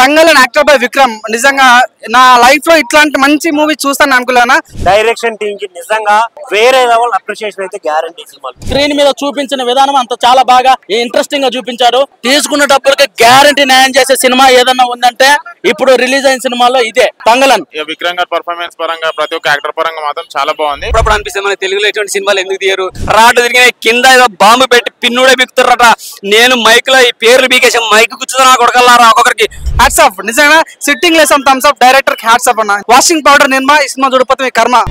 తంగలన్ actor by Vikram నిజంగా నా life లో ఇట్లాంటి మంచి మూవీ చూస్తాను అనుకున్నానా డైరెక్షన్ టీమ్ కి నిజంగా వేరే లెవెల్ అప్రిషియేషన్ అయితే గ్యారంటీ సినిమాలు స్క్రీన్ మీద చూపించిన విధానం అంత చాలా బాగా ఇంట్రెస్టింగ్ గా చూపించారు తీసుకున్న డబ్బులకి గ్యారంటీ న్యాయం చేసే సినిమా ఏదన్నా ఉందంటే ఇప్పుడు రిలీజ్ అయిన సినిమాలో ఇదే తంగలన్ ఇక విక్రమ్ గారి పర్ఫార్మెన్స్ పరంగా ప్రతి ఒక్క యాక్టర్ పరంగా మాత్రం చాలా బాగుంది అప్పుడప్పుడు అనిపిస్తుంది మన తెలుగులో ఎటువంటి సినిమాలు ఎందుకు తీయరు రాటు తిరిగిన కింద ఏదో బాంబు పెట్టి పిన్నుడే బిక్కుతారట నేను మైక్ లో ఈ పేర్లు బీకేసాం మైక్ కూర్చున్నా కొడకల్లారా ఒక్కొక్కరికి హ్యాట్స్ ఆఫ్ నిజంగా సిట్టింగ్ లేసం థమ్స్ ఆఫ్ డైరెక్టర్ కి హ్యాట్స్ ఆఫ్ అన్న వాషింగ్ పౌడర్ నిర్మా ఈ సినిమా చూడపోతే మీ కర్మ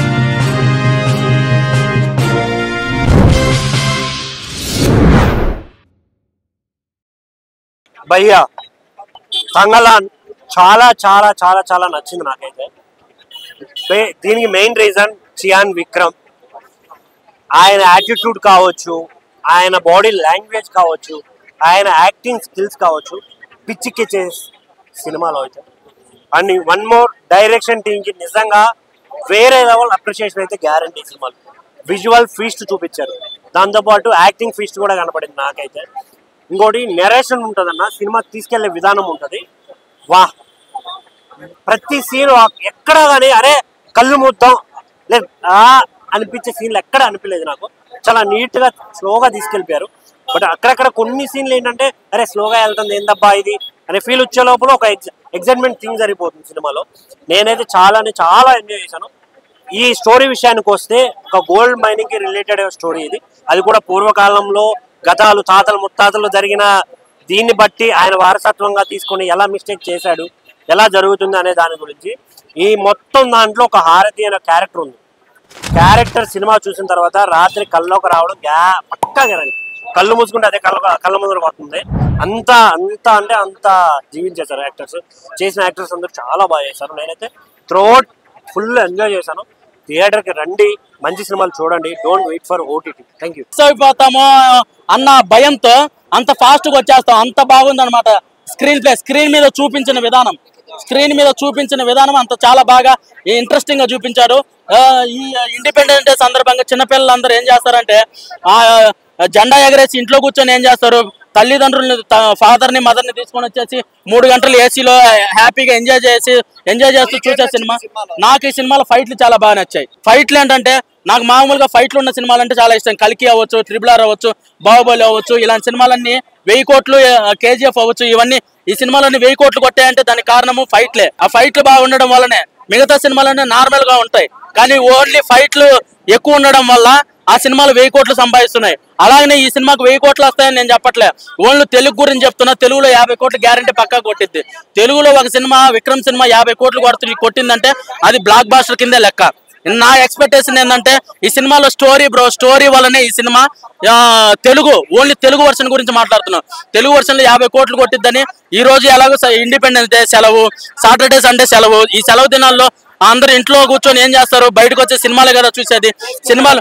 భయ్యా తంగలాన్ చాలా చాలా చాలా చాలా నచ్చింది నాకైతే మే- దీనికి మెయిన్ రీజన్ చియాన్ విక్రమ్ ఆయన యాటిట్యూడ్ కావచ్చు ఆయన బాడీ లాంగ్వేజ్ కావచ్చు ఆయన యాక్టింగ్ స్కిల్స్ కావచ్చు పిచ్చిక్కిచ్చే సినిమాలో అయితే అండ్ వన్ మోర్ డైరెక్షన్ టీంకి నిజంగా వేరే లెవెల్ అప్రిషియేషన్ అయితే గ్యారంటీ సినిమాలు విజువల్ ఫీస్ట్ చూపించారు దాంతోపాటు యాక్టింగ్ ఫీస్ట్ కూడా కనపడింది నాకైతే ఇంకోటి నెరేషన్ ఉంటుందన్న సినిమా తీసుకెళ్లే విధానం ఉంటుంది వా ప్రతి సీన్ ఎక్కడ కానీ అరే కళ్ళు ముద్దాం లేదు ఆ అనిపించే సీన్లు ఎక్కడ అనిపించలేదు నాకు చాలా నీట్ గా స్లోగా తీసుకెళ్ళిపోయారు బట్ అక్కడక్కడ కొన్ని సీన్లు ఏంటంటే అరే స్లోగా వెళ్తుంది ఏందబ్బా ఇది అనే ఫీల్ వచ్చే లోపల ఒక ఎగ్జైట్మెంట్ థింగ్ సరిపోతుంది సినిమాలో నేనైతే చాలా అంటే చాలా ఎంజాయ్ చేశాను ఈ స్టోరీ విషయానికి వస్తే ఒక గోల్డ్ మైనింగ్ కి రిలేటెడ్ స్టోరీ ఇది అది కూడా పూర్వకాలంలో గతాలు తాతలు ముత్తాతలు జరిగిన దీన్ని బట్టి ఆయన వారసత్వంగా తీసుకొని ఎలా మిస్టేక్ చేశాడు ఎలా జరుగుతుంది అనే దాని గురించి ఈ మొత్తం దాంట్లో ఒక హారతి అనే క్యారెక్టర్ ఉంది క్యారెక్టర్ సినిమా చూసిన తర్వాత రాత్రి కల్లోకి రావడం గ్యా పక్కా గ్యారంటీ కళ్ళు మూసుకుంటే అదే కళ్ళ కళ్ళ ముందర వస్తుంది అంత అంత అంటే అంత జీవించేశారు యాక్టర్స్ చేసిన యాక్టర్స్ అందరూ చాలా బాగా చేశారు నేనైతే త్రోట్ ఫుల్ ఎంజాయ్ చేశాను థియేటర్కి రండి మంచి సినిమాలు చూడండి don't wait for OTT thank you miss అయిపోతామో అన్న భయంతో అంత ఫాస్ట్ గా వచ్చేస్తాం అంత బాగుంది అనమాట స్క్రీన్ ప్లే స్క్రీన్ మీద చూపించిన విధానం స్క్రీన్ మీద చూపించిన విధానం అంత చాలా బాగా ఇంట్రెస్టింగ్ గా చూపించారు ఆ, ఈ ఇండిపెండెన్స్ డే సందర్భంగా చిన్నపిల్లలందరూ ఏం చేస్తారంటే ఆ జెండా ఎగరేసి ఇంట్లో కూర్చొని ఏం చేస్తారు తల్లిదండ్రుల్ని ఫాదర్ ని మదర్ ని తీసుకొని వచ్చేసి మూడు గంటలు ఏసీలో హ్యాపీగా ఎంజాయ్ చేసి ఎంజాయ్ చేస్తూ చూసే సినిమా నాకు ఈ సినిమాలో ఫైట్లు చాలా బాగా నచ్చాయి ఫైట్లు ఏంటంటే నాకు మామూలుగా ఫైట్లు ఉన్న సినిమాలు అంటే చాలా ఇష్టం కల్కి అవ్వచ్చు ట్రిపుల్ ఆర్ అవ్వచ్చు బాహుబలి అవ్వచ్చు ఇలాంటి సినిమాలన్నీ వెయ్యి కోట్లు కేజీఎఫ్ అవ్వచ్చు ఇవన్నీ ఈ సినిమాలన్నీ వెయ్యి కోట్లు కొట్టాయంటే దానికి కారణము ఫైట్లే ఆ ఫైట్లు బాగా ఉండడం వల్లనే మిగతా సినిమాలన్నీ నార్మల్ గా ఉంటాయి కానీ ఓన్లీ ఫైట్లు ఎక్కువ ఉండడం వల్ల ఆ సినిమాలు వెయ్యి కోట్లు సంపాదిస్తున్నాయి అలాగనే ఈ సినిమాకు వెయ్యి కోట్లు వస్తాయని నేను చెప్పట్లే ఓన్లీ తెలుగు గురించి చెప్తున్నా తెలుగులో యాభై కోట్లు గ్యారంటీ పక్కా కొట్టిద్ది తెలుగులో ఒక సినిమా విక్రమ్ సినిమా యాభై కోట్లు కొడుతుంది కొట్టిందంటే అది బ్లాక్ బాస్టర్ కిందే లెక్క నా ఎక్స్పెక్టేషన్ ఏంటంటే ఈ సినిమాలో స్టోరీ బ్రో స్టోరీ వల్లనే ఈ సినిమా ఆ, తెలుగు ఓన్లీ తెలుగు వర్షన్ గురించి మాట్లాడుతున్నాం తెలుగు వర్షన్ లో యాభై కోట్లు కొట్టిద్దని ఈ రోజు ఎలాగో ఇండిపెండెన్స్ డే సెలవు సాటర్డే సండే సెలవు ఈ సెలవు దినాల్లో అందరూ ఇంట్లో కూర్చొని ఏం చేస్తారు బయటకు వచ్చే సినిమాలే కదా చూసేది సినిమాలు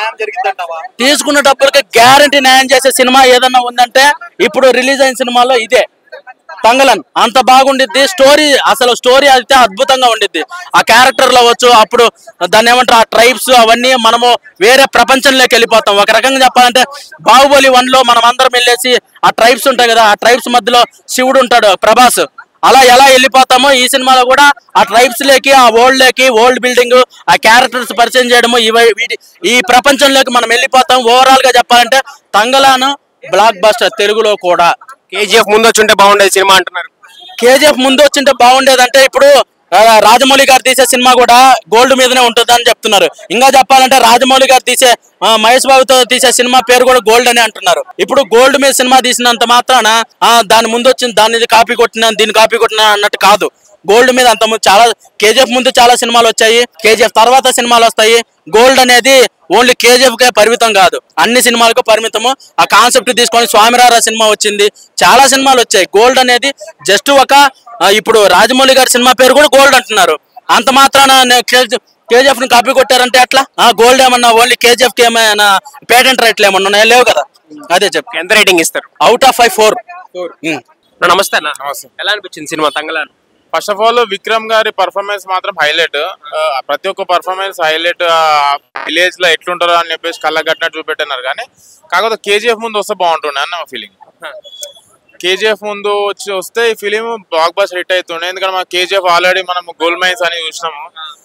తీసుకున్న డబ్బులకి గ్యారంటీ న్యాయం చేసే సినిమా ఏదన్నా ఉందంటే ఇప్పుడు రిలీజ్ అయిన సినిమాలో ఇదే తంగలన్ అంత బాగుండిద్ది స్టోరీ అసలు స్టోరీ అయితే అద్భుతంగా ఉండిద్ది ఆ క్యారెక్టర్లు అవ్వచ్చు అప్పుడు దాన్ని ఏమంటారు ఆ ట్రైబ్స్ అవన్నీ మనము వేరే ప్రపంచంలోకి వెళ్ళిపోతాం ఒక రకంగా చెప్పాలంటే బాహుబలి వన్ లో మనం అందరం వెళ్ళేసి ఆ ట్రైబ్స్ ఉంటాయి కదా ఆ ట్రైబ్స్ మధ్యలో శివుడు ఉంటాడు ప్రభాస్ అలా ఎలా వెళ్ళిపోతామో ఈ సినిమాలో కూడా ఆ ట్రైబ్స్ లేకి ఆ ఓల్డ్ లేకి ఓల్డ్ బిల్డింగ్ ఆ క్యారెక్టర్స్ పరిచయం చేయడము ఇవి వీటి ఈ ప్రపంచంలోకి మనం వెళ్ళిపోతాం ఓవరాల్ గా చెప్పాలంటే తంగలాను బ్లాక్ బస్టర్ తెలుగులో కూడా కేజీఎఫ్ ముందు వచ్చి ఉంటే బాగుండేది సినిమా అంటున్నారు కేజీఎఫ్ ముందు వచ్చింటే బాగుండేదంటే ఇప్పుడు ఆ, రాజమౌళి గారు తీసే సినిమా కూడా గోల్డ్ మీదనే ఉంటుంది అని చెప్తున్నారు ఇంకా చెప్పాలంటే రాజమౌళి గారు తీసే ఆ, మహేష్ బాబుతో తీసే సినిమా పేరు కూడా గోల్డ్ అని అంటున్నారు ఇప్పుడు గోల్డ్ మీద సినిమా తీసినంత మాత్రాన ఆ, దాని ముందు వచ్చింది దాన్ని ఇది కాపీ కొట్టిన దీన్ని కాపీ కొట్టిన అన్నట్టు కాదు గోల్డ్ మీద అంత ముందు చాలా కేజీఎఫ్ ముందు చాలా సినిమాలు వచ్చాయి కేజీఎఫ్ తర్వాత సినిమాలు వస్తాయి గోల్డ్ అనేది ఓన్లీ కేజీఎఫ్ కే పరిమితం కాదు అన్ని సినిమాలకు పరిమితము ఆ కాన్సెప్ట్ తీసుకొని స్వామిరారా సినిమా వచ్చింది చాలా సినిమాలు వచ్చాయి గోల్డ్ అనేది జస్ట్ ఒక ఆ, ఇప్పుడు రాజమౌళి గారి సినిమా పేరు కూడా గోల్డ్ అంటున్నారు అంత మాత్రాన కేజీఎఫ్ ని కాపీ కొట్టారంటే అట్లా ఆ గోల్డ్ ఏమన్నా ఓన్లీ కేజీఎఫ్ కి ఏమైనా పేటెంట్ రైట్లు ఏమన్నా ఉన్నాయా లేవు కదా అదే చెప్పు ఎంత రేటింగ్ ఇస్తారు అవుట్ ఆఫ్ ఫైవ్ ఫోర్ అన్న, నమస్తే అన్న నమస్తే. ఎలా అనిపించింది సినిమా Thangalaan first half all Vikram గారి పర్ఫార్మెన్స్ మాత్రం హైలైట్ ప్రతి ఒక్క పర్ఫార్మెన్స్ హైలైట్ విలేజ్ లో ఎట్లుంటారో అని చెప్పేసి కళ్ళ కట్టినట్టు చూపెట్టినారు కానీ కాకపోతే కేజీఎఫ్ ముందు వస్తే బాగుంటుండే అన్న ఫీలింగ్ కేజీఎఫ్ ముందు వచ్చి వస్తే ఈ ఫిలిం బ్లాక్ బస్ హిట్ అవుతుండే ఎందుకంటే మన కేజీఎఫ్ ఆల్రెడీ మనం గోల్డ్ మైన్స్ అని చూసినాము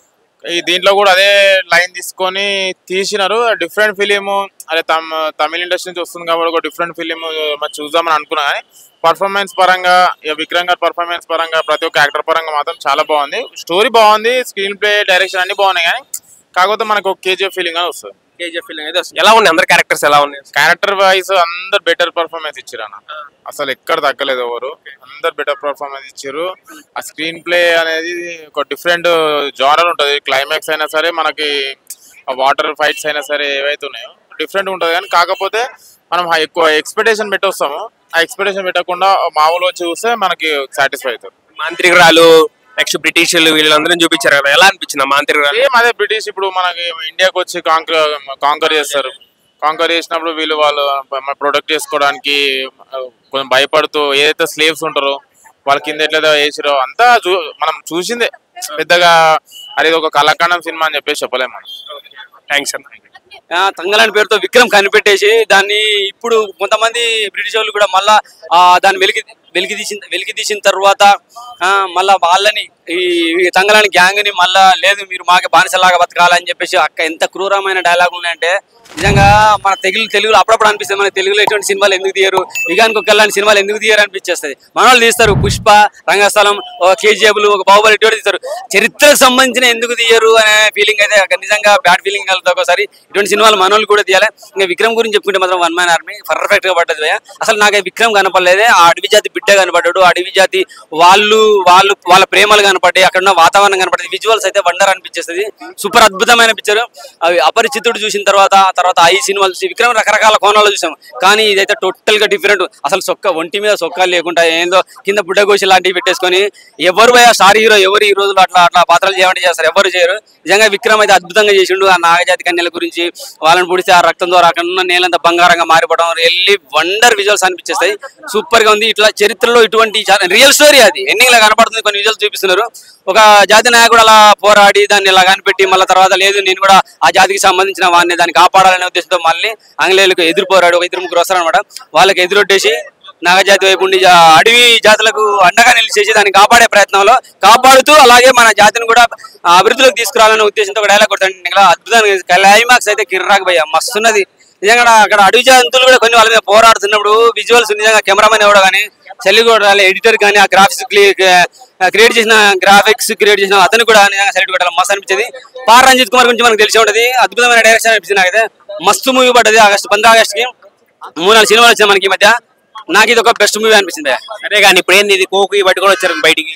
ఈ దీంట్లో కూడా అదే లైన్ తీసుకొని తీసినారు డిఫరెంట్ ఫిలిం అదే తమ తమిళ ఇండస్ట్రీ నుంచి వస్తుంది కాబట్టి ఒక డిఫరెంట్ ఫిలిం మరి చూద్దామని అనుకున్నా కానీ పర్ఫార్మెన్స్ పరంగా ఇక విక్రమ్ గారి పర్ఫార్మెన్స్ పరంగా ప్రతి ఒక్క యాక్టర్ పరంగా మాత్రం చాలా బాగుంది స్టోరీ బాగుంది స్క్రీన్ ప్లే డైరెక్షన్ అన్ని బాగున్నాయి కానీ కాకపోతే మనకు ఒక కేజీఎఫ్ ఫీలింగ్ అని వస్తుంది కేజీఎఫ్ ఫీలింగ్ అయితే వస్తుంది. ఎలా ఉన్నాయి అందరి క్యారెక్టర్స్ ఎలా ఉన్నాయి క్యారెక్టర్ వైజ్ అందరు బెటర్ పర్ఫార్మెన్స్ ఇచ్చారు అన్న అసలు ఎక్కడ తగ్గలేదు ఎవరు అందరు బెటర్ పర్ఫార్మెన్స్ ఇచ్చారు ఆ స్క్రీన్ ప్లే అనేది ఒక డిఫరెంట్ జానర్ ఉంటుంది క్లైమాక్స్ అయినా సరే మనకి వాటర్ ఫైట్స్ అయినా సరే ఏవైతే ఉన్నాయో డిఫరెంట్ ఉంటుంది కానీ కాకపోతే మనం హై- ఎక్కువ ఎక్స్పెక్టేషన్ పెట్టొస్తాము ఆ ఎక్స్పెక్టేషన్ పెట్టకుండా మామూలు వచ్చి చూస్తే మనకి సాటిస్ఫై అవుతుంది మాంత్రికురాలు నెక్స్ట్ బ్రిటిషర్లు వీళ్ళందరం చూపించారు కదా ఎలా అనిపించింది ఆ మాంత్రికురాలు సేమ్ అదే బ్రిటిష్ ఇప్పుడు మనకి ఇండియాకి వచ్చి కాంకర్ కాంకర్ చేస్తారు కాంకర్ చేసినప్పుడు వీళ్ళు వాళ్ళు ప్రొడక్ట్ చేసుకోవడానికి ఆ, కొంచెం భయపడుతూ ఏదైతే స్లేవ్స్ ఉంటారో వాళ్ళ కింద ఎట్లా వేసిరో అంతా చూ మనం చూసిందే పెద్దగా అది ఒక కళాఖండం సినిమా అని చెప్పేసి చెప్పలేము మనం థ్యాంక్స్ అన్న ఆ, తంగలాని పేరుతో విక్రమ్ కనిపెట్టేసి దాన్ని ఇప్పుడు కొంతమంది బ్రిటిష్ వాళ్ళు కూడా మళ్ళా ఆ, దాన్ని వెలికి వెలికి తీసిన వెలికి తీసిన తర్వాత ఆ, మళ్ళా వాళ్ళని ఈ ఈ తంగలాని గ్యాంగ్ ని మళ్ళా లేదు మీరు మాకే బానిసలాగా బతకాలని చెప్పేసి అక్క ఎంత క్రూరమైన డైలాగులు ఉన్నాయంటే నిజంగా మన తెలుగు తెలుగులో అప్పుడప్పుడు అనిపిస్తుంది మన తెలుగులో ఎటువంటి సినిమాలు ఎందుకు తీయరు యుగానికి ఒక లాంటి సినిమాలు ఎందుకు తీయరు అనిపించేస్తుంది మన వాళ్ళు తీస్తారు పుష్ప రంగస్థలం ఒక కేజీఎఫ్లు ఒక బాహుబలి ఇటువంటి తీస్తారు చరిత్రకు సంబంధించిన ఎందుకు తీయరు అనే ఫీలింగ్ అయితే ఒక నిజంగా బ్యాడ్ ఫీలింగ్ కలుగుతుంది ఒకసారి ఇటువంటి సినిమాలు మన వాళ్ళు కూడా తీయాలి ఇంకా విక్రమ్ గురించి చెప్పుకుంటే మాత్రం వన్ మ్యాన్ ఆర్మీ పర్ఫెక్ట్ గా పడ్డది భయ్యా. అసలు నాకు ఈ విక్రమ్ కనపడలేదే ఆ అడవి జాతి బిడ్డ కనపడ్డాడు ఆ అడవి జాతి వాళ్ళు వాళ్ళు వాళ్ళ ప్రేమలు కనపడ్డాయి అక్కడ ఉన్న వాతావరణం కనపడింది విజువల్స్ అయితే వండర్ అనిపించేస్తుంది సూపర్ అద్భుతమైన పిక్చర్ అవి అపరిచితుడు చూసిన తర్వాత ఆ తర్వాత ఐ సినిమాలు చూసి విక్రమ్ రకరకాల కోణాలు చూసాం కానీ ఇదైతే టోటల్ గా డిఫరెంట్ అసలు సొక్క ఒంటి మీద సొక్కాలు లేకుండా ఏందో కింద బుడ్డగోసి లాంటివి పెట్టేసుకొని ఎవరు భయ స్టార్ హీరో ఎవరు ఈ రోజులు అట్లా అట్లా పాత్రలు చేయమంటే చేస్తారు ఎవరు చేయరు నిజంగా విక్రమ్ అయితే అద్భుతంగా చేసిండు ఆ నాగజాతి కన్యల గురించి వాళ్ళని పుడిస్తే ఆ రక్తం ద్వారా అక్కడ ఉన్న నేలంతా బంగారంగా మారిపోవడం వెళ్ళి వండర్ విజువల్స్ అనిపించేస్తాయి సూపర్ గా ఉంది ఇట్లా చరిత్రలో ఇటువంటి రియల్ స్టోరీ అది ఎండింగ్ లా కనపడుతుంది కొన్ని విజువల్స్ చూపిస్తున్నారు ఒక జాతి నాయకుడు అలా పోరాడి దాన్ని ఇలా కనిపెట్టి మళ్ళీ తర్వాత లేదు నేను కూడా ఆ జాతికి సంబంధించిన వాడిని దాన్ని కాపాడాలనే ఉద్దేశంతో మళ్ళీ ఆంగ్లేయులకు ఎదురు పోరాడు ఒక ఇద్దరు ముగ్గురు వస్తారనమాట వాళ్ళకి ఎదురొట్టేసి నాగజాతి వైపు ఉండి జా- అడవి జాతులకు అండగా నిలిచేసి దాన్ని కాపాడే ప్రయత్నంలో కాపాడుతూ అలాగే మన జాతిని కూడా ఆ, అభివృద్ధిలోకి తీసుకురావాలనే ఉద్దేశంతో ఒక డైలాగ్ కొడతాను ఇలా అద్భుతంగా క్లైమాక్స్ అయితే కిర్రాక్ భయ్య మస్తున్నది నిజంగా అక్కడ అడవి జంతువులు కూడా కొన్ని వాళ్ళ మీద పోరాడుతున్నప్పుడు విజువల్స్ నిజంగా కెమెరామెన్ ఎవడో కానీ చెల్లి కూడా ఎడిటర్ కానీ ఆ గ్రాఫిక్స్ క్రియేట్ చేసిన గ్రాఫిక్స్ క్రియేట్ చేసిన అతను కూడా నిజంగా సెలెక్ట్ కొట్టాలి మస్తు అనిపించింది పార్ రంజిత్ కుమార్ గురించి మనకు తెలిసి ఉంటది అద్భుతమైన డైరెక్షన్ అనిపించింది నాకైతే మస్తు మూవీ పడ్డది ఆగస్ట్ పంద్రా ఆగస్ట్ కి మూడు నాలుగు సినిమాలు వచ్చాయి మనకి ఈ మధ్య నాకు ఇది ఒక బెస్ట్ మూవీ అనిపించింది భయ్యా. అదే కానీ ఇప్పుడు ఏంది ఇది కోకు ఇవి పట్టుకొని వచ్చారు బయటికి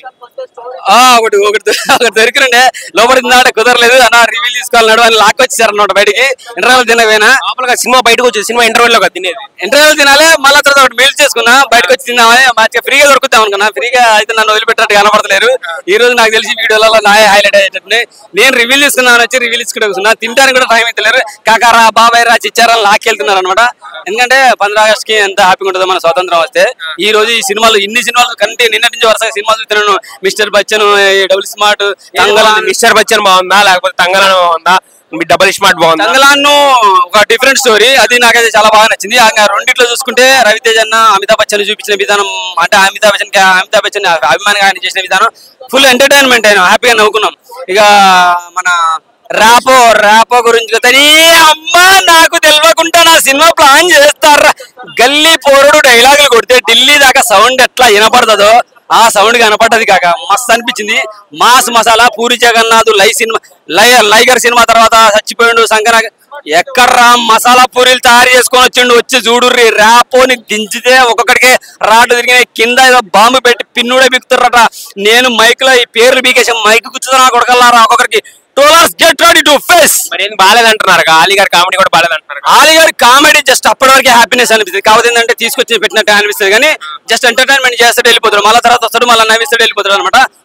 ఆ ఒకటి ఒకటి దొ- ఒకటి దొరికిండే లోపలికి తిన్నాడే కుదరలేదు అన్న రివ్యూ తీసుకోవాలన్నాడు అని లాక్ వచ్చేసారు అనమాట బయటికి ఇంటర్వెల్ తినకపోయినా లోపలగా సినిమా బయటకు వచ్చేది సినిమా ఇంటర్వెల్ లో కదా తినేది ఇంటర్వెల్ తినాలి మళ్ళీ తర్వాత ఒకటి మీల్ చేసుకున్నా బయటకు వచ్చి తిందామని మంచిగా ఫ్రీగా దొరుకుతాం అనుకున్నా ఫ్రీగా అయితే నన్ను వదిలిపెట్టినట్టు కనపడతలేరు ఈ రోజు నాకు తెలిసి వీడియోలలో నాయ హైలైట్ అయ్యేటట్టు నేను రివ్యూ తీసుకున్నాను వచ్చి రివ్యూ తీసుకుంటే కూర్చున్నా తింటానికి కూడా టైం అయితే లేరు కాకారా బాబాయ్ రా చిచ్చారా లాక్కెళ్తున్నారు అనమాట ఎందుకంటే పంద్రా ఆగస్ట్ కి ఎంత హ్యాపీగా ఉంటుందో మన స్వాతంత్రం వస్తే ఈ రోజు ఈ సినిమాలు ఇన్ని సినిమాలు కంటే నిన్నటి నుంచి వరుసగా సినిమాలు చూస్తున్నాను mister Bachchan double smart Thangalaan mister Bachchan బాగుందా లేకపోతే తంగలను బాగుందా మీ డబల్ స్మార్ట్ బాగుందా తంగలాన్ ఒక డిఫరెంట్ స్టోరీ అది నాకైతే చాలా బాగా నచ్చింది ఆ రెండిట్లో చూసుకుంటే రవితేజ్ అన్న అమితాబ్ బచ్చన్ చూపించిన విధానం అంటే అమితాబ్ బచ్చన్ కి- అమితాబ్ బచ్చన్ అభిమానిగా ఆయన చేసిన విధానం ఫుల్ ఎంటర్టైన్మెంట్ అయినా హ్యాపీగా నవ్వుకున్నాం ఇక మన ర్యాపో ర్యాపో గురించి చెప్తే, "ఈ అమ్మా నాకు తెలియకుండా నా సినిమా ప్లాన్ చేస్తారా గల్లీ పోరుడు డైలాగులు కొడితే ఢిల్లీ దాకా సౌండ్ ఎట్లా వినపడుతుందో ఆ సౌండ్ కనపడ్డది కాక మస్తు అనిపించింది మాస్ మసాలా పూరి జగన్నాథ్ లై సినిమా లై లైగర్ సినిమా తర్వాత చచ్చిపోయిండు శంకర ఎక్కడ్రా మసాలా పూరీలు తయారు చేసుకొని వచ్చిండు వచ్చి చూడుర్రి ర్యాపోని దించితే ఒక్కొక్కడికి రాడ్డు తిరిగిన కింద ఏదో బాంబు పెట్టి పిన్నుడే బిక్కుతుర్రట నేను మైక్ లో ఈ పేర్లు బీకేసి మైక్ కూర్చున్నా కొడకల్లారా ఒక్కొక్కరికి టోలాస్ గెట్ రెడీ టు ఫేస్ మరి ఏం బాగాలేదంటున్నారు ఆలీ గారి కామెడీ కూడా బాగాలేదంటున్నారు ఆలి గారి కామెడీ జస్ట్ అప్పటి వరకే హ్యాపీనెస్ అనిపిస్తుంది కాకపోతే ఏంటంటే తీసుకొచ్చి పెట్టినట్టు అనిపిస్తుంది కానీ జస్ట్ ఎంటర్టైన్మెంట్ చేస్తాడు వెళ్ళిపోతాడు మళ్ళీ తర్వాత వస్తాడు మళ్ళీ నవ్విస్తాడు వెళ్ళిపోతాడు అనమాట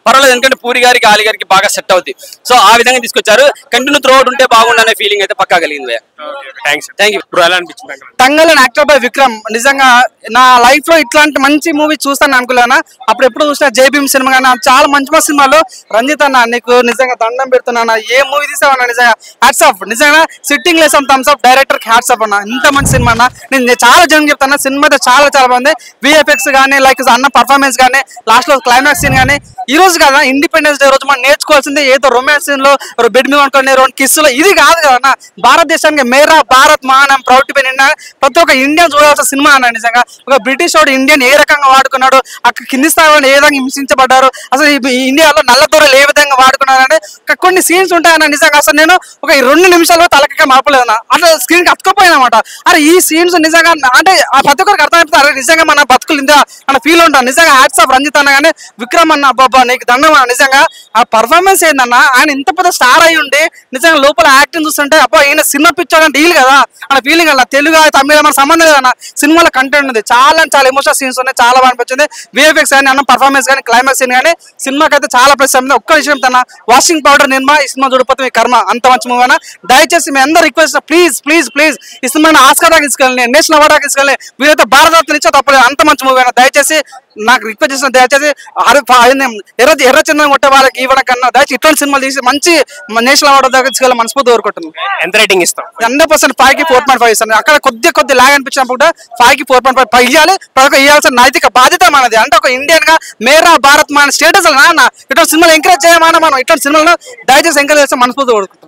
పర్వాలేదు ఎందుకంటే పూరి గారికి ఆలి గారికి బాగా సెట్ అవుతుంది సో ఆ విధంగా తీసుకొచ్చారు కంటిన్యూ త్రూ అవుట్ ఉంటే బాగుండనే ఫీలింగ్ అయితే పక్కా కలిగింది థ్యాంక్స్ థ్యాంక్ యూ బ్రో ఎలా అనిపించింది తంగలాన్ తంగలన్ యాక్టర్ బై విక్రమ్ నిజంగా నా లైఫ్ లో ఇట్లాంటి మంచి మూవీ చూస్తాను అనుకున్నాను అప్పుడు ఎప్పుడు చూసినా జై భీమ్ సినిమా కానీ చాలా మంచి మంచి సినిమాలు రంజిత్ అన్న నీకు నిజంగా దండం పెడుతున్నా ఏ మూవీ తీసావన్నా నిజంగా హ్యాట్స్ ఆఫ్ నిజంగా సిట్టింగ్ లేసం thumbs up director hats off అన్న ఇంత మంచి సినిమా అన్న నేను నేను చాలా జనం చెప్తాను సినిమా అయితే చాలా చాలా బాగుంది విఎఫ్ఎక్స్ కానీ లైక్ అన్న పర్ఫార్మెన్స్ కానీ లాస్ట్ లో క్లైమాక్స్ సీన్ కానీ ఈ రోజు కదా ఇండిపెండెన్స్ డే రోజు మనం నేర్చుకోవాల్సింది ఏదో రొమాన్స్ సీన్ లో బెడ్ మీద అనుకోండి రెండు కిస్సులు ఇది కాదు కదా భారతదేశానికి మేరా భారత్ మహాన్ ప్రౌడ్ టు బి నిన్న ప్రతి ఒక్క ఇండియన్ చూడాల్సిన సినిమా అన్న నిజంగా ఒక బ్రిటిష్ వాడు ఇండియన్ ఏ రకంగా వాడుకున్నాడు అక్కడ కింది స్థాయి వాళ్ళు ఏ విధంగా హింసించబడ్డారు అసలు ఈ ఈ ఇండియాలో నల్ల దూరలు ఏ విధంగా వాడుకున్నారంటే ఒక కొన్ని సీన్స్ ఉంటాయన్న నిజంగా అసలు నేను ఒక రెండు నిమిషాల్లో తలకగా మార్పలేదు అన్న అట్లా స్క్రీన్ కి అతుకపోయినమాట అరే ఈ సీన్స్ నిజంగా అంటే ఆ ప్రతి ఒక్కరికి అర్థమైపోతుంది అరే నిజంగా మన బతుకులు ఇందా అన్న ఫీల్ ఉంటాను నిజంగా హ్యాట్స్ ఆఫ్ రంజిత్ అన్న కానీ విక్రమ్ అన్న అబ్బాబా నీకు దండం అన్న నిజంగా ఆ పర్ఫార్మెన్స్ ఏందన్న ఆయన ఇంత పెద్ద స్టార్ అయి ఉండి నిజంగా లోపల యాక్టింగ్ చూస్తుంటే అబ్బా ఈయన సినిమా పిక్చర్ అంటే డీల్ కదా అన్న ఫీలింగ్ అన్న తెలుగు తమిళ మన సంబంధం లేదన్న సినిమాలో కంటెంట్ ఉంది చాలా అంటే చాలా ఎమోషనల్ సీన్స్ ఉన్నాయి చాలా బాగా అనిపించింది విఎఫ్ఎక్స్ కానీ అన్న పర్ఫార్మెన్స్ కానీ క్లైమాక్స్ సీన్ కానీ సినిమాకి అయితే చాలా ప్లస్ అయింది ఒక్క విషయం తన వాషింగ్ పౌడర్ నిర్మా ఈ సినిమా చూడకపోతే మీ కర్మ అంత మంచి మూవీ అన్న దయచేసి మీ అందరూ రిక్వెస్ట్ ప్లీజ్ ప్లీజ్ ప్లీజ్ ఈ సినిమాని ఆస్కర్ దాకా తీసుకెళ్ళి నేషనల్ అవార్డ్ దాకా తీసుకెళ్ళి వీరైతే భారతరత్న ఇచ్చా తప్పలేదు అంత మంచి మూవీ అన్న దయచేసి నాకు రిక్వెస్ట్ చేసిన దయచేసి అరు- ప- ఆయన ఎర్ర ఎర్ర చందనం కొట్టే వాళ్ళకి ఇవ్వడం కన్నా దయచేసి ఇటువంటి సినిమాలు తీసి మంచి నేషనల్ అవార్డు దాకా తీసుకెళ్ళి మనస్ఫూర్తి కోరుకుంటున్నాను ఎంత రేటింగ్ ఇస్తాం హండ్రెడ్ పర్సెంట్ ఫైవ్ కి ఫోర్ పాయింట్ ఫైవ్ ఇస్తాను అక్కడ కొద్ది కొద్ది లాగ్ అనిపించినప్పుడు కూడా ఫైవ్ కి ఫోర్ పాయింట్ ఫైవ్ ఫైవ్ ఇవ్వాలి ప్రతి ఒక్క ఇవ్వాల్సిన నైతిక బాధ్యత మనది అంటే ఒక ఇండియన్ గా మేరా భారత్ మన స్టేటస్ నాన్న ఇటువంటి సినిమాలు ఎంకరేజ్ చేయమన్నా మనం ఇటువంటి సినిమాలను దయచేసి ఎంకరేజ్ చేస్తే మనస్ఫూర్తి కోరుకుంటాం